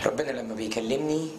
ربنا لما بيكلمني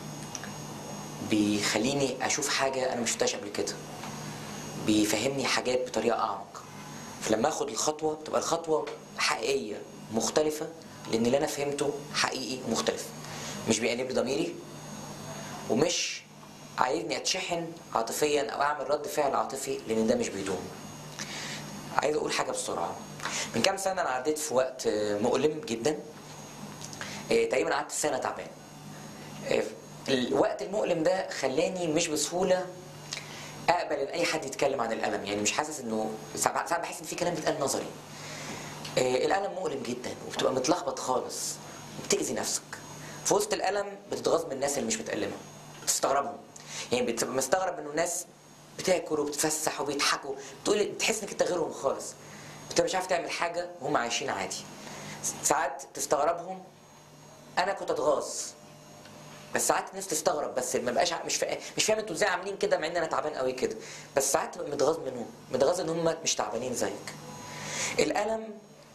بيخليني اشوف حاجه انا ما شفتهاش قبل كده بيفهمني حاجات بطريقه اعمق فلما اخد الخطوه بتبقى الخطوه حقيقيه مختلفه لان اللي انا فهمته حقيقي مختلف مش بيأنب لي ضميري ومش عايزني اتشحن عاطفيا او اعمل رد فعل عاطفي لان ده مش بيدوم عايز اقول حاجه بسرعه من كام سنه انا عديت في وقت مؤلم جدا إيه، تقريبا قعدت سنه تعبان إيه، الوقت المؤلم ده خلاني مش بسهوله اقبل ان اي حد يتكلم عن الالم يعني مش حاسس انه ساعات ساعات بحس ان في كلام بيتقال نظري إيه، الالم مؤلم جدا وبتبقى متلخبط خالص وبتاذي نفسك في وسط الالم بتتغاظ من الناس اللي مش متألمه بتستغربهم يعني بتبقى مستغرب انه الناس بتاكل وبتفسح وبيضحكوا تقول بتحس انك انت غيرهم خالص انت مش عارف تعمل حاجه وهم عايشين عادي ساعات تستغربهم انا كنت اتغاظ بس ساعات الناس تستغرب بس ما بقاش ع- مش فاهم مش فاهم انتوا ازاي عاملين كده مع ان انا تعبان قوي كده بس ساعات تبقى متغاظ منهم متغاظ ان هم مش تعبانين زيك الالم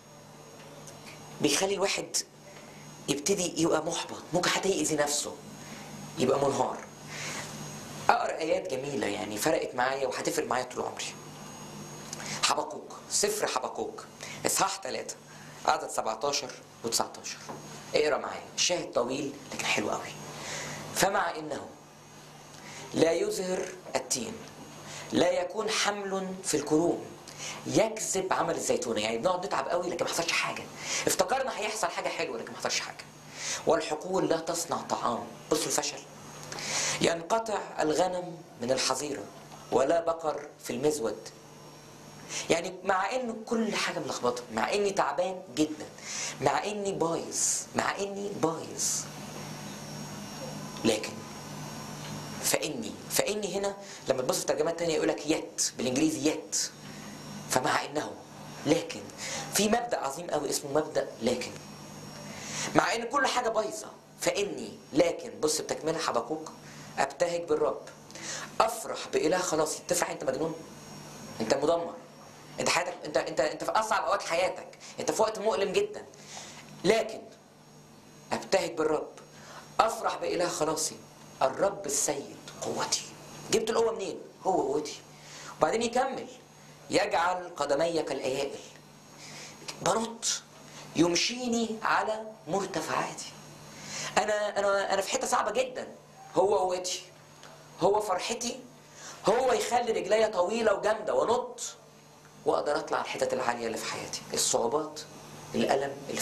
بيخلي الواحد يبتدي يبقى محبط ممكن حتى يأذي نفسه يبقى منهار اقرا ايات جميله يعني فرقت معايا وهتفرق معايا طول عمري حبقوق سفر حبقوق اصحاح 3 عدد 17 و19 اقرا معايا الشاهد طويل لكن حلو قوي فمع انه لا يزهر التين لا يكون حمل في الكروم يكذب عمل الزيتونه يعني بنقعد نتعب قوي لكن ما حصلش حاجه افتكرنا هيحصل حاجه حلوه لكن ما حصلش حاجه والحقول لا تصنع طعام بصوا الفشل ينقطع الغنم من الحظيرة ولا بقر في المزود يعني مع ان كل حاجة ملخبطة مع اني تعبان جدا مع اني بايظ مع اني بايظ لكن فاني فاني هنا لما تبص في ترجمات تانية يقول لك يت بالانجليزي يت فمع انه لكن في مبدا عظيم قوي اسمه مبدا لكن مع ان كل حاجه بايظه فاني لكن بص بتكمله حبقوق ابتهج بالرب افرح باله خلاص تفرح انت مجنون انت مدمر انت حياتك انت انت انت في اصعب اوقات حياتك انت في وقت مؤلم جدا لكن ابتهج بالرب افرح باله خلاصي الرب السيد قوتي جبت القوه منين هو قوتي وبعدين يكمل يجعل قدمي كالايائل بنط يمشيني على مرتفعاتي انا انا انا في حته صعبه جدا هو قوتي هو فرحتي هو يخلي رجليا طويله وجامده وانط واقدر اطلع الحتت العاليه اللي في حياتي الصعوبات الالم